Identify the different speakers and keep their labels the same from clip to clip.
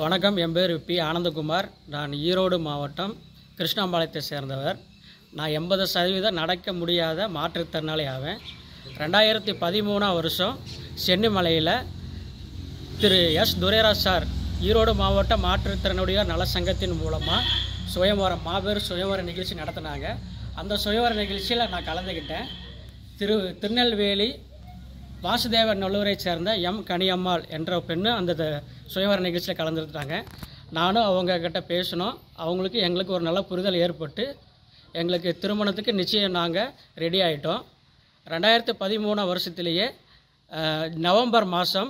Speaker 1: வணக்கம் என் பேர் பி ஆனந்தகுமார் நான் ஈரோடு மாவட்டம் கிருஷ்ணாம்பாளையத்தை சேர்ந்தவர் நான் எண்பது சதவீதம் நடக்க முடியாத மாற்றுத்திறனாளி ஆவேன் ரெண்டாயிரத்தி பதிமூணாம் வருஷம் சென்னிமலையில் திரு எஸ் துரைராஜ் சார் ஈரோடு மாவட்ட மாற்றுத்திறனுடைய நல சங்கத்தின் மூலமாக சுயவரம் மாபெரும் சுயவர நிகழ்ச்சி நடத்தினாங்க அந்த சுயவர நிகழ்ச்சியில் நான் கலந்துக்கிட்டேன் திரு திருநெல்வேலி வாசுதேவ நல்லூரை சேர்ந்த எம் கனியம்மாள் என்ற பெண்ணு அந்த த- சுயவர நிகழ்ச்சியில் கலந்துருந்தாங்க நானும் அவங்க கிட்ட பேசினோம் அவங்களுக்கு எங்களுக்கு ஒரு நல்ல புரிதல் ஏற்பட்டு எங்களுக்கு திருமணத்துக்கு நிச்சயம் நாங்கள் ரெடி ஆகிட்டோம் ரெண்டாயிரத்து பதிமூணாம் வருஷத்திலேயே அஹ், நவம்பர் மாதம்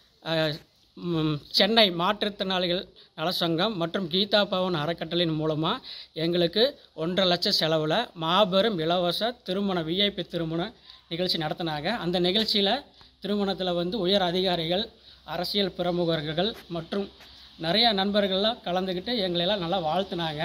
Speaker 1: சென்னை மாற்றுத்திறனாளிகள் நலசங்கம் மற்றும் கீதா பவன் அறக்கட்டளையின் மூலமாக எங்களுக்கு ஒன்றரை லட்சம் செலவில் மாபெரும் இலவச திருமண விஐபி திருமண நிகழ்ச்சி நடத்தினாங்க அந்த நிகழ்ச்சியில் திருமணத்தில் வந்து உயர் அதிகாரிகள் அரசியல் பிரமுகர்கள் மற்றும் நிறைய நண்பர்கள்லாம் கலந்துக்கிட்டு எங்களெல்லாம் நல்லா வாழ்த்துனாங்க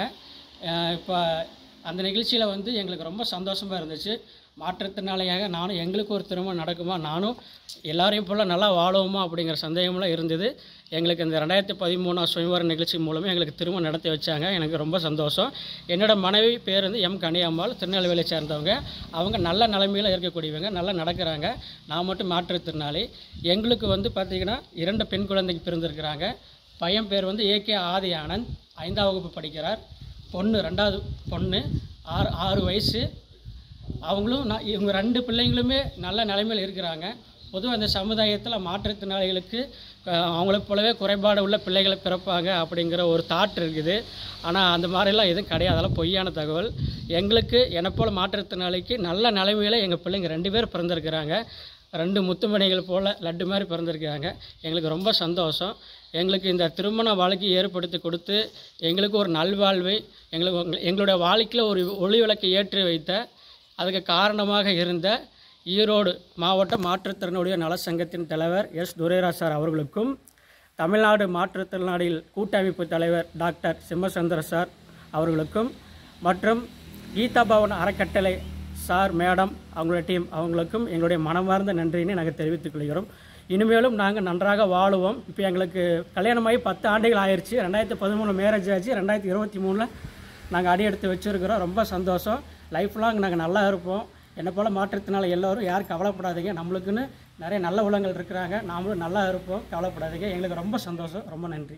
Speaker 1: இப்போ அந்த நிகழ்ச்சியில் வந்து எங்களுக்கு ரொம்ப சந்தோஷமாக இருந்துச்சு மாற்றுத்திறனாளியாக நானும் எங்களுக்கு ஒரு திருமணம் நடக்குமா நானும் எல்லாரையும் போல் நல்லா வாழுவோமா அப்படிங்கிற சந்தேகம்லாம் இருந்தது எங்களுக்கு இந்த ரெண்டாயிரத்தி பதிமூணாம் சுயம்வர நிகழ்ச்சி மூலமாக எங்களுக்கு திருமணம் நடத்தி வச்சாங்க எனக்கு ரொம்ப சந்தோஷம் என்னோட மனைவி பேர் வந்து எம் கனியம்மாள் திருநெல்வேலியை சேர்ந்தவங்க அவங்க நல்ல நிலைமையில் இருக்கக்கூடியவங்க நல்லா நடக்கிறாங்க நான் மட்டும் மாற்றுத்திறனாளி எங்களுக்கு வந்து பார்த்திங்கன்னா இரண்டு பெண் குழந்தைக்கு பிறந்திருக்கிறாங்க பையன் பேர் வந்து ஏகே ஆதி ஆனந்த் ஐந்தாம் வகுப்பு படிக்கிறார் பொண்ணு ரெண்டாவது பொண்ணு ஆறு ஆறு வயசு அவங்களும் நான் இவங்க ரெண்டு பிள்ளைங்களுமே நல்ல நிலைமையில் இருக்கிறாங்க பொதுவாக இந்த சமுதாயத்தில் மாற்றுத்திறனாளிகளுக்கு அஹ், அவங்களைப் போலவே குறைபாடு உள்ள பிள்ளைகளை பிறப்பாங்க அப்படிங்கிற ஒரு தாட் இருக்குது ஆனால் அந்த மாதிரிலாம் எதுவும் கிடையாது அதெல்லாம் பொய்யான தகவல் எங்களுக்கு என்னை போல் மாற்றுத்திறனாளிக்கு நல்ல நிலைமையில் எங்கள் பிள்ளைங்க ரெண்டு பேர் பிறந்திருக்கிறாங்க ரெண்டு முத்துமணிகள் போல் லட்டு மாதிரி பிறந்திருக்காங்க எங்களுக்கு ரொம்ப சந்தோஷம் எங்களுக்கு இந்த திருமண வாழ்க்கை ஏற்படுத்தி கொடுத்து எங்களுக்கு ஒரு நல்வாழ்வை எங்களுக்கு உங்க- எங்களுடைய வாழ்க்கையில் ஒரு ஒளி விளக்கை ஏற்றி வைத்த அதுக்கு காரணமாக இருந்த ஈரோடு மாவட்ட மாற்றுத்திறனுடைய நல சங்கத்தின் தலைவர் எஸ் துரைராஜ் சார் அவர்களுக்கும் தமிழ்நாடு மாற்றுத்திறனாளிகள் கூட்டமைப்பு தலைவர் டாக்டர் சிம்மசந்திர சார் அவர்களுக்கும் மற்றும் கீதா பவன் அறக்கட்டளை சார் மேடம் அவங்களோட டீம் அவங்களுக்கும் எங்களுடைய மனமார்ந்த நன்றியினை நாங்கள் தெரிவித்துக் கொள்கிறோம் இனிமேலும் நாங்கள் நன்றாக வாழுவோம் இப்போ எங்களுக்கு கல்யாணமாகி பத்து ஆண்டுகள் ஆயிடுச்சு ரெண்டாயிரத்தி பதிமூணு மேரேஜ் ஆச்சு ரெண்டாயிரத்தி இருபத்தி மூணில் நாங்கள் அடி எடுத்து வச்சுருக்கிறோம் ரொம்ப சந்தோஷம் லைஃப் லாங் நாங்கள் நல்லா இருப்போம் என்னை போல் மாற்றத்தினால எல்லோரும் யாரும் கவலைப்படாதீங்க நம்மளுக்குன்னு நிறைய நல்ல உள்ளங்கள் இருக்கிறாங்க நாமளும் நல்லா இருப்போம் கவலைப்படாதீங்க எங்களுக்கு ரொம்ப சந்தோஷம் ரொம்ப நன்றி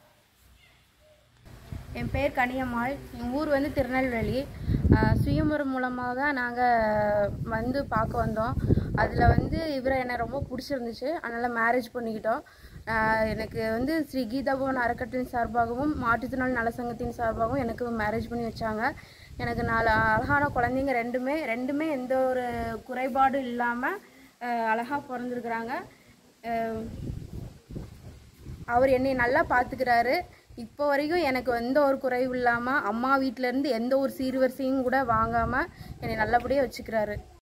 Speaker 2: என் பேர் கனியம்மாள் என் ஊர் வந்து திருநெல்வேலி ஆஹ் சுயமுறை மூலமாக தான் நாங்கள் வந்து பார்க்க வந்தோம் அதில் வந்து இவரை என்னை ரொம்ப பிடிச்சிருந்துச்சு அதனால் மேரேஜ் பண்ணிக்கிட்டோம் ஆஹ் எனக்கு வந்து ஸ்ரீ கீதா பவன் அறக்கட்டளின் சார்பாகவும் மாற்றுத்திறனாளி நல சங்கத்தின் சார்பாகவும் எனக்கு மேரேஜ் பண்ணி வச்சாங்க எனக்கு நாலு அழகான குழந்தைங்க ரெண்டுமே ரெண்டுமே எந்த ஒரு குறைபாடும் இல்லாமல் அழகாக பிறந்திருக்கிறாங்க ஆஹ் அவர் என்னை நல்லா பார்த்துக்கிறாரு இப்போ வரைக்கும் எனக்கு எந்த ஒரு குறைவும் இல்லாமல் அம்மா வீட்டிலேருந்து எந்த ஒரு சீர்வரிசையும் கூட வாங்காமல் என்னை நல்லபடியாக வச்சுக்கிறாரு